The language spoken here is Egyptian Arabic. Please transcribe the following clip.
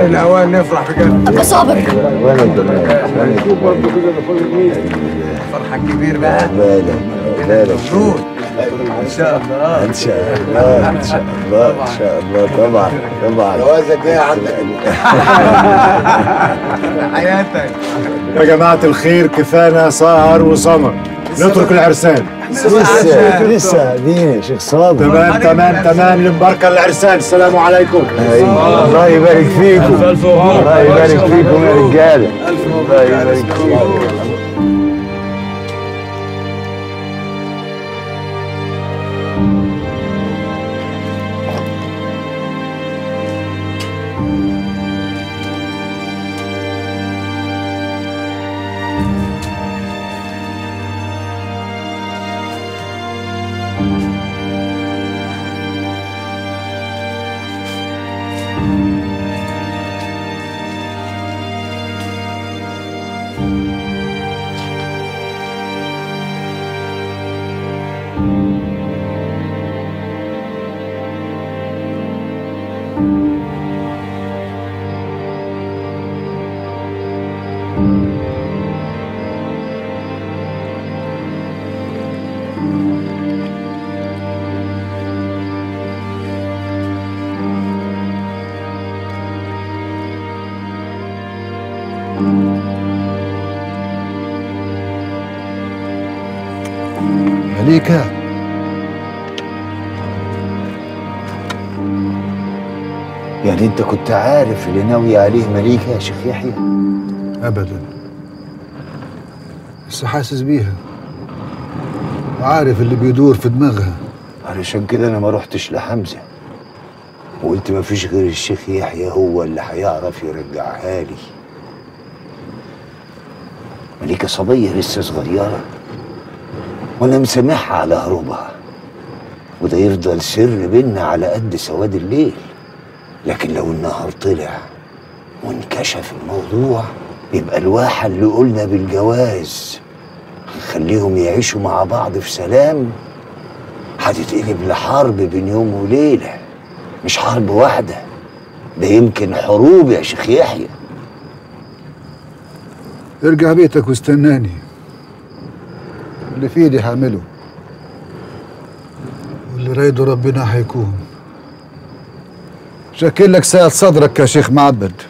الاوان نفرح بجد ابقى صابر وانا كمان وانا كمان فرحه كبير بقى بالك بالك مبروك ان شاء الله ان شاء الله ان شاء الله ان شاء الله طبعا طبعا جوازك ايه عندك حياتك يا جماعة الخير كفانا سهر وسمر نترك العرسان لسه لسه دين يا شيخ صابر تمام تمام تمام المباركة العرسان السلام عليكم أيوة. الله يبارك فيكم الله يبارك فيكم يا رجاله الله يبارك فيكم مليكة يعني انت كنت عارف اللي ناوي عليه مليكه يا شيخ يحيى أبدا بس حاسس بيها وعارف اللي بيدور في دماغها علشان كده انا ما رحتش لحمزه وقلت ما فيش غير الشيخ يحيى هو اللي هيعرف يرجعها لي مليكة صبية لسه صغيرة وانا مسامحها على هروبها وده يفضل سر بينا على قد سواد الليل لكن لو النهار طلع وانكشف الموضوع يبقى الواحة اللي قلنا بالجواز هنخليهم يعيشوا مع بعض في سلام هتتقلب لحرب بين يوم وليلة مش حرب واحدة ده يمكن حروب يا شيخ يحيى ارجع بيتك واستناني اللي في ايدي هعمله واللي رايده ربنا هيكون شكل لك ساعة صدرك يا شيخ معبد